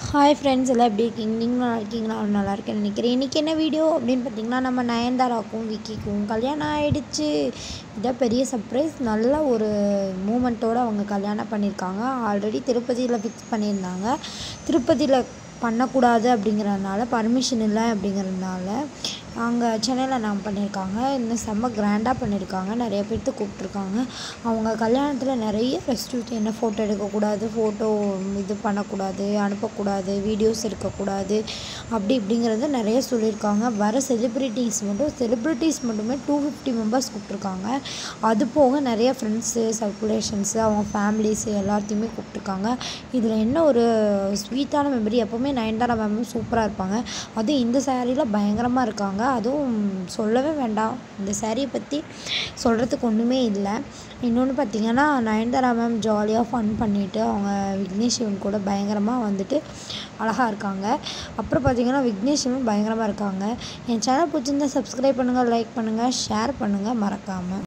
hi friends எல்லாம் எப்படி இருக்கீங்க நீங்கள் நல்லா இருக்கீங்களா நான் நல்லா இருக்கேன்னு நினைக்கிறேன் இன்றைக்கி என்ன வீடியோ அப்படின்னு பார்த்தீங்கன்னா நம்ம நயன்தாராக்கும் விக்கிக்கும் கல்யாணம் ஆகிடுச்சு இதான் பெரிய சர்ப்ரைஸ் நல்ல ஒரு மூமெண்ட்டோடு அவங்க கல்யாணம் பண்ணியிருக்காங்க ஆல்ரெடி திருப்பதியில் ஃபிக்ஸ் பண்ணியிருந்தாங்க திருப்பதியில் பண்ணக்கூடாது அப்படிங்கிறதுனால பர்மிஷன் இல்லை அப்படிங்கிறதுனால அங்கே சென்னையில் நான் பண்ணியிருக்காங்க இன்னும் செம்ம கிராண்டாக பண்ணியிருக்காங்க நிறைய பேர்த்து கூப்பிட்ருக்காங்க அவங்க கல்யாணத்தில் நிறைய ரெஸ்ட்ரிக்ட் என்ன ஃபோட்டோ எடுக்கக்கூடாது ஃபோட்டோ இது பண்ணக்கூடாது அனுப்பக்கூடாது வீடியோஸ் எடுக்கக்கூடாது அப்படி இப்படிங்கிறது நிறைய சொல்லியிருக்காங்க வர செலிப்ரிட்டிஸ் மட்டும் செலிப்ரிட்டிஸ் மட்டுமே டூ ஃபிஃப்டி மெம்பர்ஸ் கூப்பிட்ருக்காங்க அது போக நிறைய ஃப்ரெண்ட்ஸு சர்க்குலேஷன்ஸு அவங்க ஃபேமிலிஸு எல்லாத்தையுமே கூப்பிட்ருக்காங்க இதில் என்ன ஒரு ஸ்வீட்டான மெமரி எப்போவுமே நயன்தாரா மேமும் சூப்பராக இருப்பாங்க அதுவும் இந்த சேரீயில் பயங்கரமாக இருக்காங்க அதுவும் சொல்லவே வேண்டாம் இந்த சேரீயை பற்றி சொல்கிறதுக்கு ஒன்றுமே இல்லை இன்னொன்று பார்த்தீங்கன்னா நயன்தாரா மேம் ஜாலியாக ஃபன் பண்ணிவிட்டு அவங்க விக்னேஷ் சிவன் கூட பயங்கரமாக வந்துட்டு அழகாக இருக்காங்க அப்புறம் பார்த்தீங்கன்னா விக்னேஷ் சிவன் பயங்கரமாக இருக்காங்க என் சேனல் பிடிச்சிருந்தா சப்ஸ்கிரைப் பண்ணுங்கள் லைக் பண்ணுங்கள் ஷேர் பண்ணுங்கள் மறக்காமல்